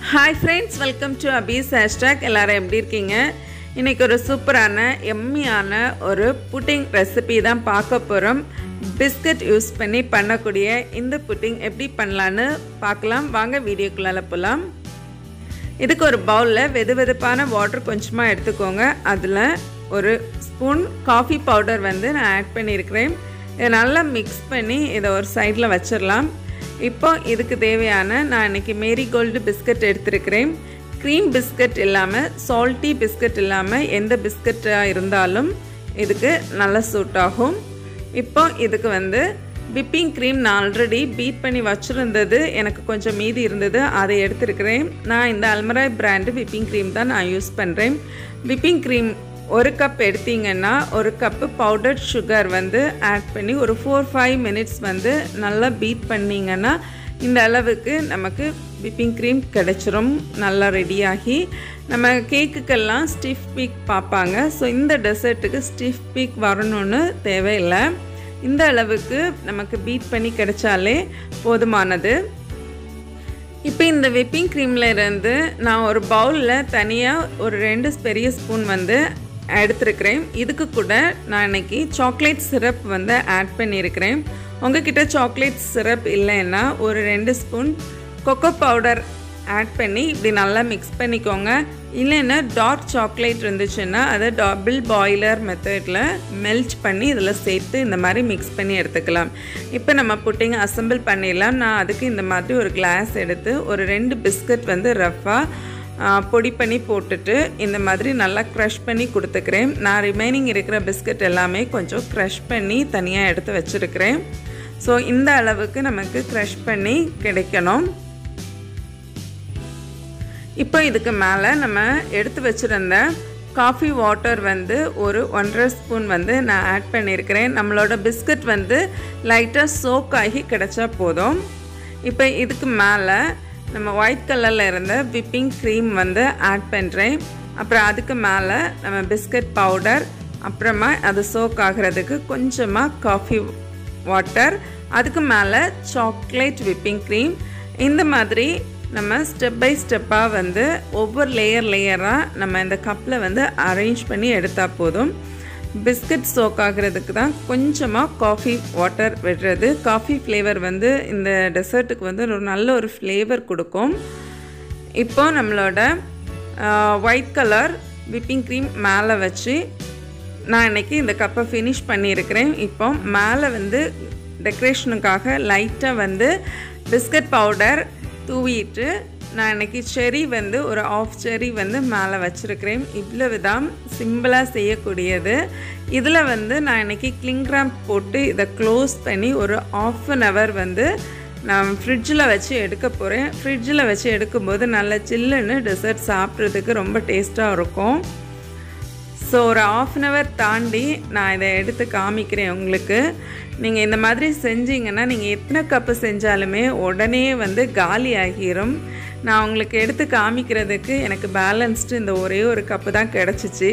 hi friends welcome to Abi's hashtag எல்லாரும் எப்படி இருக்கீங்க இன்றைக்கி ஒரு சூப்பரான எம்மியான ஒரு புட்டிங் ரெசிபி தான் பார்க்க போகிறோம் பிஸ்கட் யூஸ் பண்ணி பண்ணக்கூடிய இந்த புட்டிங் எப்படி பண்ணலான்னு பார்க்கலாம் வாங்க வீடியோக்குள்ளால போகலாம் இதுக்கு ஒரு பவுலில் வெது வெதுப்பான வாட்டர் கொஞ்சமாக எடுத்துக்கோங்க அதில் ஒரு ஸ்பூன் காஃபி பவுடர் வந்து நான் ஆட் பண்ணியிருக்கிறேன் இதை நல்லா மிக்ஸ் பண்ணி இதை ஒரு சைடில் வச்சிடலாம் இப்போ இதுக்கு தேவையான நான் இன்றைக்கி மேரி கோல்டு பிஸ்கட் எடுத்திருக்கிறேன் க்ரீம் பிஸ்கட் இல்லாமல் சால்ட்டி பிஸ்கட் இல்லாமல் எந்த பிஸ்கட்டாக இருந்தாலும் இதுக்கு நல்லா சூட் ஆகும் இப்போ இதுக்கு வந்து விப்பிங் க்ரீம் நான் ஆல்ரெடி பீட் பண்ணி வச்சுருந்தது எனக்கு கொஞ்சம் மீதி இருந்தது அதை எடுத்துருக்கிறேன் நான் இந்த அல்மராய் பிராண்டு விப்பிங் க்ரீம் தான் நான் யூஸ் பண்ணுறேன் விப்பிங் க்ரீம் ஒரு கப் எடுத்தீங்கன்னா ஒரு கப்பு பவுடர்ட் சுகர் வந்து ஆட் பண்ணி ஒரு ஃபோர் ஃபைவ் மினிட்ஸ் வந்து நல்லா பீட் பண்ணிங்கன்னா இந்த அளவுக்கு நமக்கு விப்பிங் க்ரீம் கிடச்சிரும் நல்லா ரெடியாகி நம்ம கேக்குக்கெல்லாம் ஸ்டிஃப் பீக் பார்ப்பாங்க ஸோ இந்த டெசர்ட்டுக்கு ஸ்டிஃப் பீக் வரணும்னு தேவையில்லை இந்த அளவுக்கு நமக்கு பீட் பண்ணி கிடைச்சாலே போதுமானது இப்போ இந்த விப்பிங் க்ரீமில் இருந்து நான் ஒரு பவுலில் தனியாக ஒரு ரெண்டு பெரிய ஸ்பூன் வந்து எடுத்துருக்கிறேன் இதுக்கு கூட நான் இன்னைக்கு சாக்லேட் சிரப் வந்து ஆட் பண்ணியிருக்கிறேன் உங்ககிட்ட சாக்லேட் சிரப் இல்லைன்னா ஒரு ரெண்டு ஸ்பூன் கொக்கோ பவுடர் ஆட் பண்ணி இப்படி நல்லா மிக்ஸ் பண்ணிக்கோங்க இல்லைன்னா டார்க் சாக்லேட் இருந்துச்சுன்னா அதை டபுள் பாய்லர் மெத்தடில் மெல்ட் பண்ணி இதில் சேர்த்து இந்த மாதிரி மிக்ஸ் பண்ணி எடுத்துக்கலாம் இப்போ நம்ம புட்டிங் அசம்பிள் பண்ணிடலாம் நான் அதுக்கு இந்த மாதிரி ஒரு கிளாஸ் எடுத்து ஒரு ரெண்டு பிஸ்கட் வந்து ரஃபாக பொடி பண்ணி போட்டுட்டு இந்த மாதிரி நல்லா க்ரஷ் பண்ணி கொடுத்துக்கிறேன் நான் ரிமைனிங் இருக்கிற பிஸ்கட் எல்லாமே கொஞ்சம் க்ரஷ் பண்ணி தனியாக எடுத்து வச்சுருக்கிறேன் ஸோ இந்த அளவுக்கு நமக்கு க்ரஷ் பண்ணி கிடைக்கணும் இப்போ இதுக்கு மேலே நம்ம எடுத்து வச்சுருந்த காஃபி வாட்டர் வந்து ஒரு ஒன்றரை ஸ்பூன் வந்து நான் ஆட் பண்ணியிருக்கிறேன் நம்மளோட பிஸ்கட் வந்து லைட்டாக சோக் ஆகி கிடச்சா போதும் இப்போ இதுக்கு மேலே நம்ம ஒயிட் கலரில் இருந்த விப்பிங் க்ரீம் வந்து ஆட் பண்ணுறேன் அப்புறம் அதுக்கு மேலே நம்ம பிஸ்கட் பவுடர் அப்புறமா அது சோக் ஆகிறதுக்கு கொஞ்சமாக காஃபி வாட்டர் அதுக்கு மேலே சாக்லேட் விப்பிங் க்ரீம் இந்த மாதிரி நம்ம ஸ்டெப் பை ஸ்டெப்பாக வந்து ஒவ்வொரு லேயர் லேயராக நம்ம இந்த கப்பில் வந்து அரேஞ்ச் பண்ணி எடுத்தால் போதும் பிஸ்கட் சோக் ஆகிறதுக்கு தான் கொஞ்சமாக காஃபி வாட்டர் விடுறது காஃபி ஃப்ளேவர் வந்து இந்த டெசர்ட்டுக்கு வந்து ஒரு நல்ல ஒரு ஃப்ளேவர் கொடுக்கும் இப்போ நம்மளோட ஒயிட் கலர் விப்பிங் க்ரீம் மேலே வச்சு நான் இன்றைக்கி இந்த கப்பை ஃபினிஷ் பண்ணியிருக்கிறேன் இப்போ மேலே வந்து டெக்கரேஷனுக்காக லைட்டாக வந்து பிஸ்கட் பவுடர் தூவிட்டு நான் இன்றைக்கி செரி வந்து ஒரு ஆஃப் செரி வந்து மேலே வச்சுருக்கிறேன் இவ்வளவு தான் சிம்பிளாக செய்யக்கூடியது இதில் வந்து நான் இன்றைக்கி கிளிங்ராம் போட்டு இதை க்ளோஸ் பண்ணி ஒரு ஆஃப் அன் ஹவர் வந்து நான் ஃப்ரிட்ஜில் வச்சு எடுக்க போகிறேன் ஃப்ரிட்ஜில் வச்சு எடுக்கும்போது நல்ல சில்லுன்னு டெசர்ட் சாப்பிட்றதுக்கு ரொம்ப டேஸ்ட்டாக இருக்கும் ஸோ ஒரு ஆஃப் அன் ஹவர் தாண்டி நான் இதை எடுத்து காமிக்கிறேன் உங்களுக்கு நீங்கள் இந்த மாதிரி செஞ்சீங்கன்னா நீங்கள் எத்தனை கப்பு செஞ்சாலுமே உடனே வந்து காலி ஆகிரும் நான் உங்களுக்கு எடுத்து காமிக்கிறதுக்கு எனக்கு பேலன்ஸ்டு இந்த ஒரே ஒரு கப்பு தான் கிடச்சிச்சு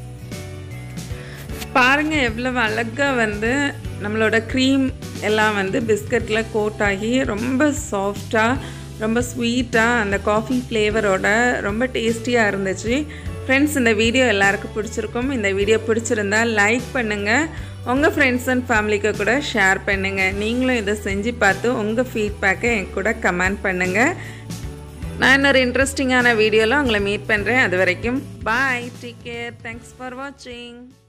பாருங்கள் எவ்வளவு அழகாக வந்து நம்மளோட க்ரீம் எல்லாம் வந்து பிஸ்கட்டில் கோட் ஆகி ரொம்ப சாஃப்டாக ரொம்ப ஸ்வீட்டாக அந்த காஃபி ஃப்ளேவரோட ரொம்ப டேஸ்டியாக இருந்துச்சு ஃப்ரெண்ட்ஸ் இந்த வீடியோ எல்லாருக்கும் பிடிச்சிருக்கும் இந்த வீடியோ பிடிச்சிருந்தா லைக் பண்ணுங்கள் உங்கள் ஃப்ரெண்ட்ஸ் அண்ட் ஃபேமிலிக்கு கூட ஷேர் பண்ணுங்கள் நீங்களும் இதை செஞ்சு பார்த்து உங்கள் ஃபீட்பேக்கை என் கூட கமெண்ட் பண்ணுங்கள் நான் இன்னொரு இன்ட்ரெஸ்டிங்கான வீடியோவில் உங்களை மீட் பண்ணுறேன் அது வரைக்கும் bye take care thanks for வாட்சிங்